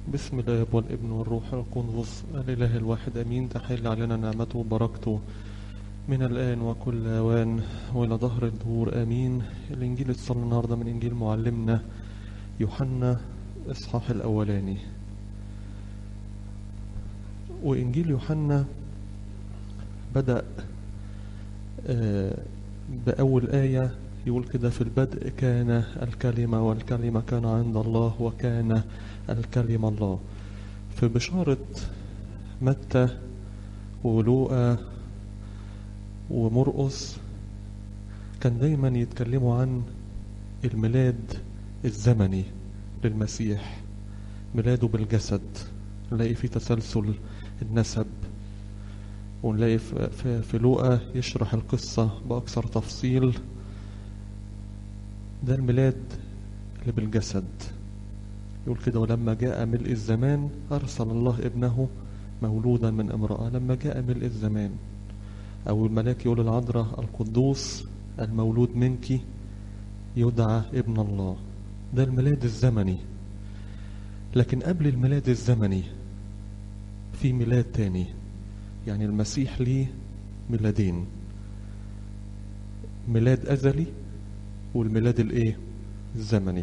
بسم الاب والابن والروح القدس الاله الواحد امين تحل علينا نعمته وبركته من الان وكل اوان والى ظهر الدهور امين الانجيل اتصل النهارده من انجيل معلمنا يوحنا اصحاح الاولاني وانجيل يوحنا بدا آه، باول ايه يقول كده في البدء كان الكلمه والكلمه كان عند الله وكان الكلمة الله في بشارة متى ولوقا ومرقس كان دايما يتكلموا عن الميلاد الزمني للمسيح ميلاده بالجسد نلاقي فيه تسلسل النسب ونلاقي في, في, في لوقا يشرح القصة بأكثر تفصيل ده الميلاد اللي بالجسد يقول كده ولما جاء ملء الزمان أرسل الله ابنه مولودا من امرأة لما جاء ملء الزمان أو الملاك يقول العذراء القدوس المولود منك يدعى ابن الله ده الميلاد الزمني لكن قبل الميلاد الزمني في ميلاد تاني يعني المسيح ليه ميلادين ميلاد أزلي والميلاد الايه الزمني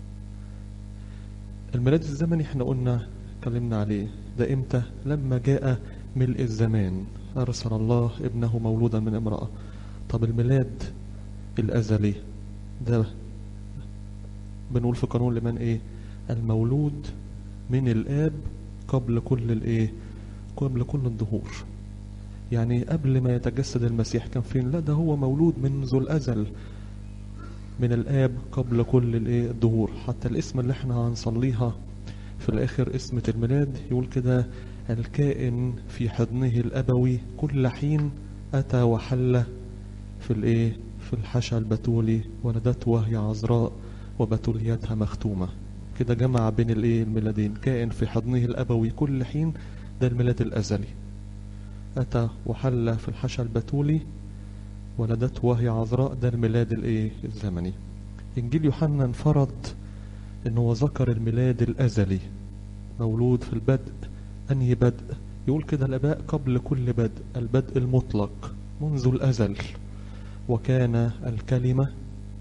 الميلاد الزمني احنا قلنا اتكلمنا عليه ده امتى لما جاء ملء الزمان ارسل الله ابنه مولودا من امرأة طب الميلاد الازلي ده بنقول في قانون لمن ايه المولود من الاب قبل كل الايه قبل كل الدهور يعني قبل ما يتجسد المسيح كان فين لا ده هو مولود منذ الازل من الآب قبل كل الايه الدهور حتى الاسم اللي احنا هنصليها في الآخر اسمة الميلاد يقول كده الكائن في حضنه الأبوي كل حين أتى وحل في الايه في الحشا البتولي ولدته وهي عذراء وبتوليتها مختومة كده جمع بين الايه الميلادين كائن في حضنه الأبوي كل حين ده الميلاد الأزلي أتى وحل في الحشا البتولي ولدته وهي عذراء ده الميلاد الايه الزمني انجيل يوحنا انفرد ان هو ذكر الميلاد الازلي مولود في البدء انهي بدء يقول كده الاباء قبل كل بدء البدء المطلق منذ الازل وكان الكلمه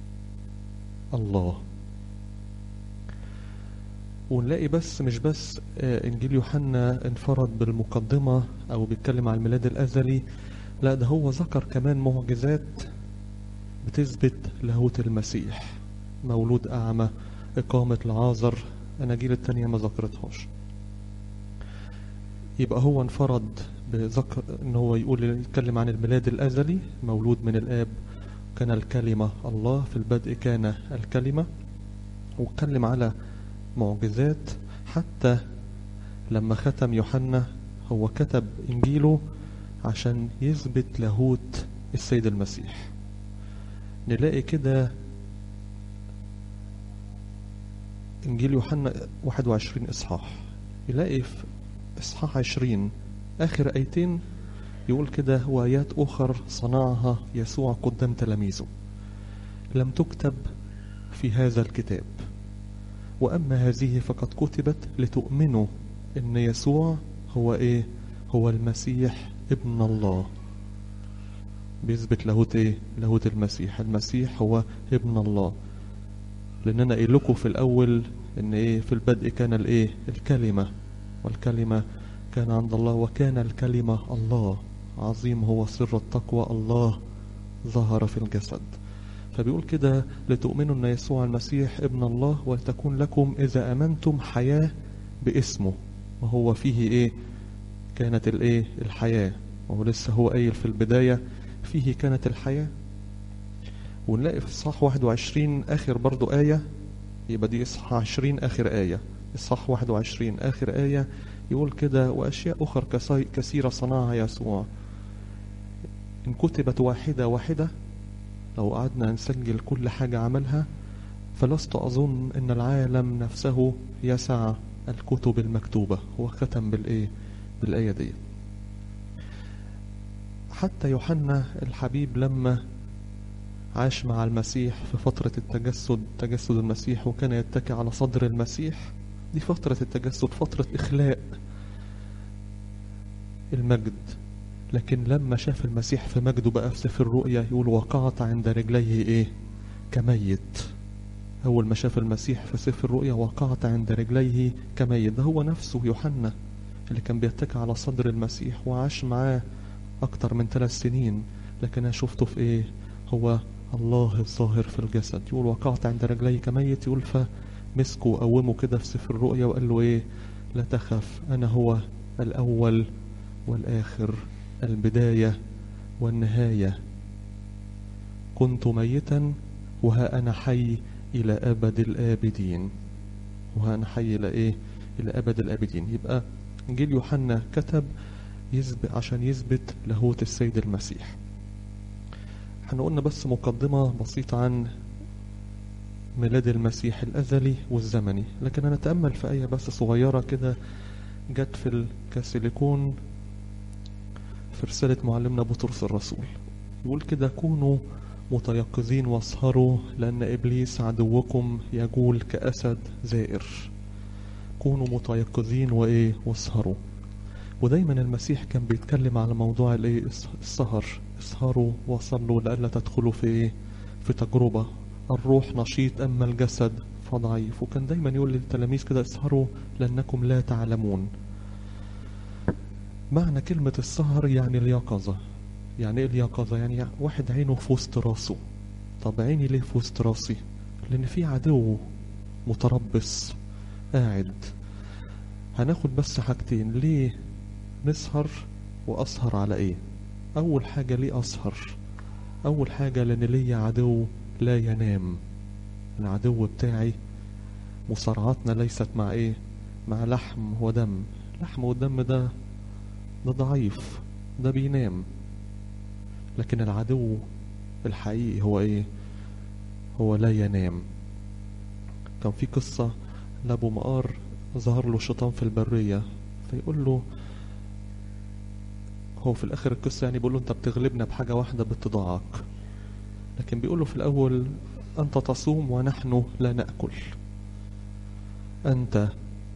الله ونلاقي بس مش بس آه، انجيل يوحنا انفرد بالمقدمه او بيتكلم عن الميلاد الازلي لا ده هو ذكر كمان معجزات بتثبت لاهوت المسيح مولود أعمى إقامة العازر أناجيل التانية ما ذكرتهاش يبقى هو انفرد بذكر ان هو يقول يتكلم عن الميلاد الازلي مولود من الاب كان الكلمة الله في البدء كان الكلمة واتكلم على معجزات حتى لما ختم يوحنا هو كتب انجيله عشان يثبت لاهوت السيد المسيح نلاقي كده انجيل يوحنا 21 اصحاح يلاقي في اصحاح 20 اخر ايتين يقول كده وايات اخر صنعها يسوع قدام تلاميذه لم تكتب في هذا الكتاب واما هذه فقد كتبت لتؤمنوا ان يسوع هو ايه هو المسيح ابن الله بيثبت لاهوت ايه لاهوت المسيح المسيح هو ابن الله لان انا قايل لكم في الاول ان ايه في البدء كان الايه الكلمه والكلمه كان عند الله وكان الكلمه الله عظيم هو سر التقوى الله ظهر في الجسد فبيقول كده لتؤمنوا ان يسوع المسيح ابن الله ولتكون لكم اذا امنتم حياه باسمه وهو فيه ايه كانت الايه الحياة وهو لسه هو قايل في البداية فيه كانت الحياة ونلاقي في الصح 21 آخر برضو آية يبقى دي إصحاح 20 آخر آية الصح 21 آخر آية يقول كده وأشياء أخرى كسي- كثيرة صنعها يسوع إن كتبت واحدة واحدة لو قعدنا نسجل كل حاجة عملها فلست أظن أن العالم نفسه يسع الكتب المكتوبة هو ختم بالإيه بالآية دي حتى يوحنا الحبيب لما عاش مع المسيح في فترة التجسد تجسد المسيح وكان يتكي على صدر المسيح دي فترة التجسد فترة إخلاء المجد لكن لما شاف المسيح في مجده بقى في سفر الرؤيا يقول وقعت عند رجليه ايه كميت اول ما شاف المسيح في سفر الرؤيا وقعت عند رجليه كميت ده هو نفسه يوحنا اللي كان بيتكى على صدر المسيح وعاش معاه اكتر من ثلاث سنين لكن انا شفته في ايه هو الله الظاهر في الجسد يقول وقعت عند رجليه كميت يقول فمسكه وقومه كده في سفر الرؤيا وقال له ايه لا تخف انا هو الاول والاخر البدايه والنهايه كنت ميتا وها انا حي الى ابد الابدين وها انا حي الى ايه الى ابد الابدين يبقى انجيل يوحنا كتب يثبت عشان يثبت لاهوت السيد المسيح احنا قلنا بس مقدمة بسيطة عن ميلاد المسيح الأزلي والزمني لكن أنا أتأمل في آية بس صغيرة كده جت في الكاسيليكون في رسالة معلمنا بطرس الرسول يقول كده كونوا متيقظين واسهروا لأن إبليس عدوكم يجول كأسد زائر كونوا متيقظين وإيه واسهروا ودايما المسيح كان بيتكلم على موضوع الايه السهر اسهروا وصلوا لئلا تدخلوا في ايه في تجربة الروح نشيط أما الجسد فضعيف وكان دايما يقول للتلاميذ كده اسهروا لأنكم لا تعلمون معنى كلمة السهر يعني اليقظة يعني ايه اليقظة يعني واحد عينه في وسط راسه طب عيني ليه في وسط راسي لأن في عدو متربص قاعد هناخد بس حاجتين ليه نسهر وأسهر على إيه أول حاجة ليه أسهر أول حاجة لأن ليا عدو لا ينام العدو بتاعي مصارعاتنا ليست مع إيه مع لحم ودم لحم ودم ده ده ضعيف ده بينام لكن العدو الحقيقي هو إيه هو لا ينام كان في قصة لأبو مقار ظهر له شيطان في البرية فيقول له هو في الاخر القصه يعني بيقول له انت بتغلبنا بحاجه واحده باتضاعك لكن بيقول له في الاول انت تصوم ونحن لا ناكل انت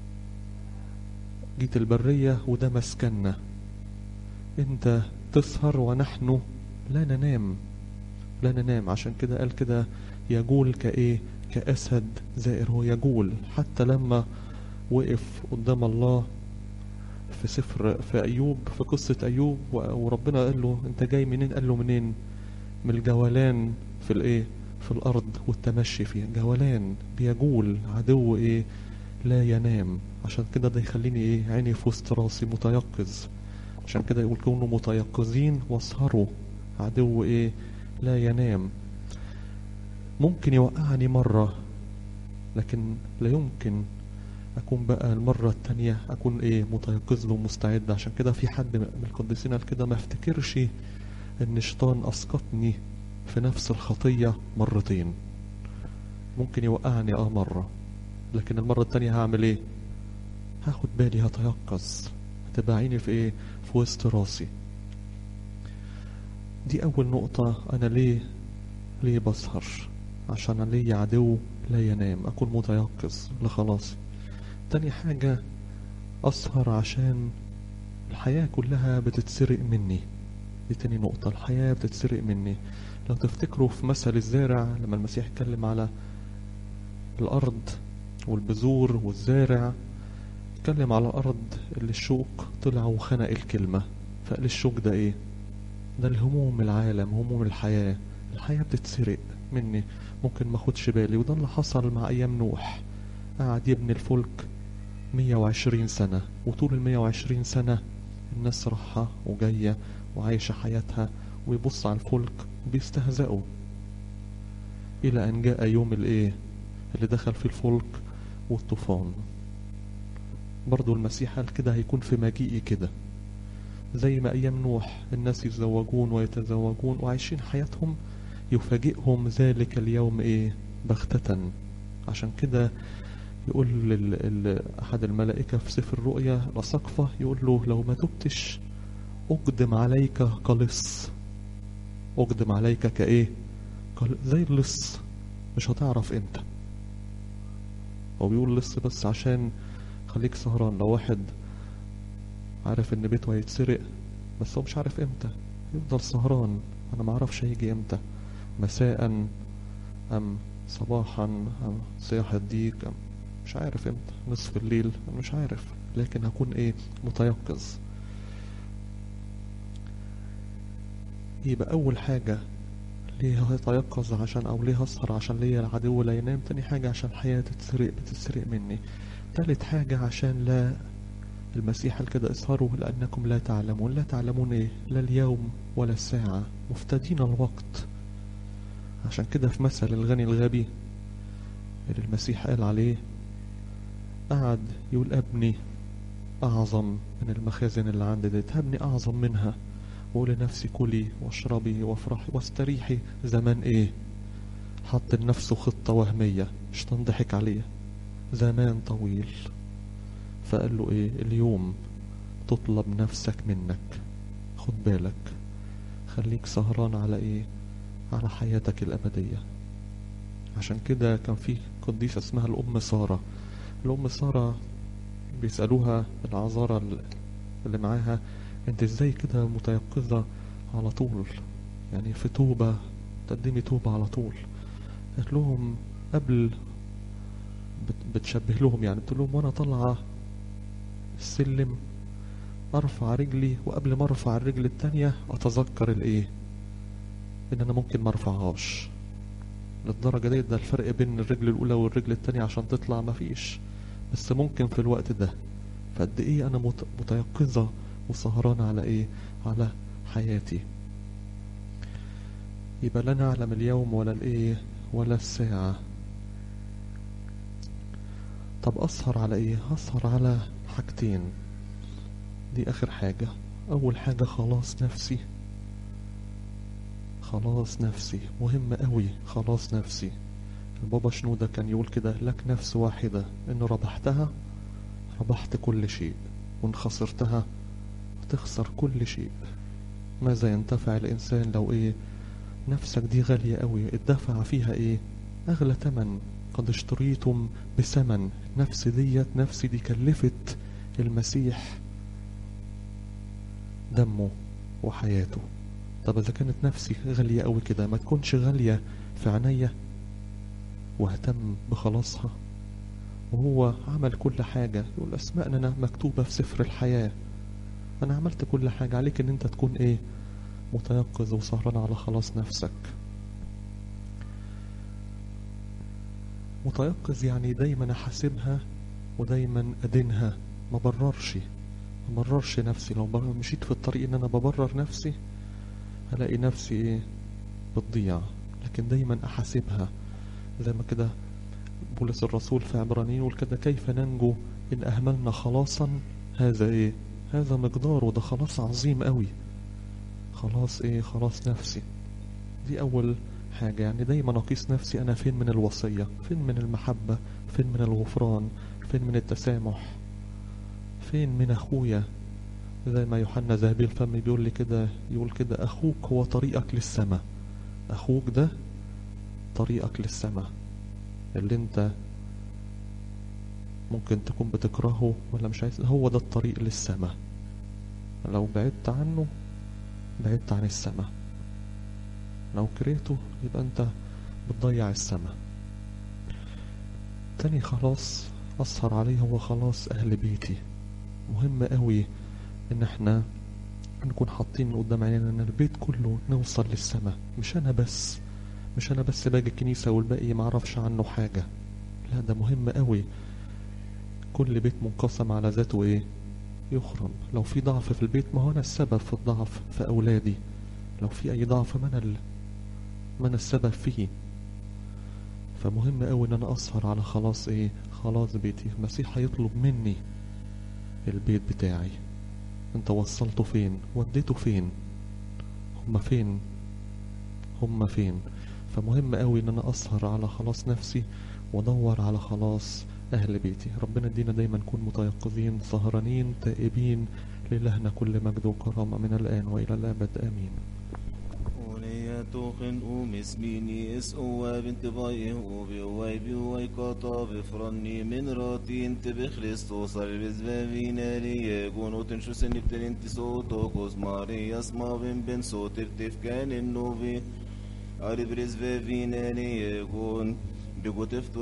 جيت البريه وده مسكننا انت تسهر ونحن لا ننام لا ننام عشان كده قال كده يجول كايه كاسد زائر هو يجول حتى لما وقف قدام الله في سفر في أيوب في قصة أيوب وربنا قال له أنت جاي منين قال له منين من الجولان في الإيه في الأرض والتمشي فيها جولان بيجول عدو إيه لا ينام عشان كده ده يخليني إيه عيني في وسط راسي متيقظ عشان كده يقول كونوا متيقظين واسهروا عدو إيه لا ينام ممكن يوقعني مرة لكن لا يمكن اكون بقى المرة التانية اكون ايه متيقظ له ومستعد عشان كده في حد من القديسين قال كده ما افتكرش ان الشيطان اسقطني في نفس الخطية مرتين ممكن يوقعني اه مرة لكن المرة التانية هعمل ايه هاخد بالي هتيقظ هتبقى عيني في ايه في وسط راسي دي اول نقطة انا ليه ليه بسهر عشان ليا عدو لا ينام اكون متيقظ لخلاصي تاني حاجة أسهر عشان الحياة كلها بتتسرق مني دي تاني نقطة الحياة بتتسرق مني لو تفتكروا في مثل الزارع لما المسيح اتكلم على الأرض والبذور والزارع اتكلم على الأرض اللي الشوك طلع وخنق الكلمة فقال الشوك ده ايه ده الهموم العالم هموم الحياة الحياة بتتسرق مني ممكن ما اخدش بالي وده اللي حصل مع أيام نوح قعد يبني الفلك 120 سنة وطول ال 120 سنة الناس راحة وجاية وعايشة حياتها ويبص على الفلك بيستهزئوا إلى أن جاء يوم الإيه اللي دخل فيه الفلك والطوفان برضو المسيح قال كده هيكون في مجيئي كده زي ما أيام نوح الناس يتزوجون ويتزوجون وعايشين حياتهم يفاجئهم ذلك اليوم إيه بغتة عشان كده يقول لل... أحد الملائكة في سفر الرؤيا لسقفة يقول له لو ما تبتش أقدم عليك كلص أقدم عليك كإيه قال زي اللص مش هتعرف امتى هو بيقول لص بس عشان خليك سهران لو واحد عارف ان بيته هيتسرق بس هو مش عارف امتى يفضل سهران انا معرفش هيجي امتى مساء ام صباحا ام صياح الديك ام مش عارف امتى نصف الليل أنا مش عارف لكن هكون ايه متيقظ يبقى اول حاجة ليه هتيقظ عشان او ليه هسهر عشان ليا العدو لا ينام تاني حاجة عشان حياتي تتسرق بتتسرق مني تالت حاجة عشان لا المسيح قال كده اسهروا لأنكم لا تعلمون لا تعلمون ايه لا اليوم ولا الساعة مفتدين الوقت عشان كده في مثل الغني الغبي اللي المسيح قال عليه قعد يقول ابني أعظم من المخازن اللي عندي ديت ابني أعظم منها وقول لنفسي كلي واشربي وافرحي واستريحي زمان ايه حط لنفسه خطة وهمية مش تنضحك عليه زمان طويل فقال له ايه اليوم تطلب نفسك منك خد بالك خليك سهران على ايه على حياتك الأبدية عشان كده كان في قديسة اسمها الأم سارة الأم سارة بيسألوها العذارى اللي معاها انت ازاي كده متيقظة على طول يعني في توبة تقدمي توبة على طول قالت لهم قبل بت- بتشبه لهم يعني بتقول لهم وانا طالعة السلم ارفع رجلي وقبل ما ارفع الرجل التانية اتذكر الايه ان انا ممكن ما ارفعهاش للدرجة دي ده الفرق بين الرجل الاولى والرجل التانية عشان تطلع مفيش بس ممكن في الوقت ده فقد ايه انا مت- متيقظة وسهران على ايه على حياتي يبقى لا نعلم اليوم ولا الايه ولا الساعة طب اسهر على ايه اسهر على حاجتين دي اخر حاجة اول حاجة خلاص نفسي خلاص نفسي مهم قوي خلاص نفسي البابا شنودة كان يقول كده لك نفس واحدة ان ربحتها ربحت كل شيء وان خسرتها تخسر كل شيء ماذا ينتفع الإنسان لو إيه نفسك دي غالية قوي الدفع فيها إيه أغلى تمن قد اشتريتم بثمن نفس ديت نفسي دي كلفت المسيح دمه وحياته طب إذا كانت نفسي غالية قوي كده ما تكونش غالية في عينيا واهتم بخلاصها وهو عمل كل حاجة يقول أسماءنا مكتوبة في سفر الحياة انا عملت كل حاجة عليك ان انت تكون ايه متيقظ وسهران على خلاص نفسك متيقظ يعني دايما احاسبها ودايما ادينها ما بررش ما بررش نفسي لو بر- مشيت في الطريق ان انا ببرر نفسي هلاقي نفسي ايه بتضيع لكن دايما احاسبها زي ما كده بولس الرسول في عبرانيين يقول كده كيف ننجو ان اهملنا خلاصا هذا ايه هذا مقدار وده خلاص عظيم قوي خلاص ايه خلاص نفسي دي اول حاجة يعني دايما اقيس نفسي انا فين من الوصية فين من المحبة فين من الغفران فين من التسامح فين من اخويا زي ما يوحنا ذهبي الفم بيقول لي كده يقول كده اخوك هو طريقك للسماء اخوك ده طريقك للسماء اللي انت ممكن تكون بتكرهه ولا مش عايز هو ده الطريق للسماء لو بعدت عنه بعدت عن السماء لو كرهته يبقى انت بتضيع السماء تاني خلاص أسهر عليه هو خلاص أهل بيتي مهم قوي إن احنا نكون حاطين قدام عينينا إن البيت كله نوصل للسماء مش أنا بس مش أنا بس باجي الكنيسة والباقي معرفش عنه حاجة لا ده مهم قوي كل بيت منقسم على ذاته ايه يخرم لو في ضعف في البيت ما هو انا السبب في الضعف في اولادي لو في اي ضعف ما انا ال... ما انا السبب فيه فمهم قوي ان انا اسهر على خلاص ايه خلاص بيتي المسيح هيطلب مني البيت بتاعي انت وصلته فين وديته فين هما فين هما فين فمهم قوي ان انا اسهر على خلاص نفسي وادور على خلاص اهل بيتي ربنا يدينا دايما نكون متيقظين سهرانين تائبين لإلهنا كل مجد وكرامة من الآن وإلى الأبد آمين وليت tochen um es mini es oa bint بايه وبيواي بيواي كاتا بفرني من راتي انت بخريستوس البز بابينا لي يكون تنشو سنبتن انت صوتو كوز ماري اسما بن بن صوت ارتف كان النوبي عرب رز بابينا لي يكون بيقو تفتو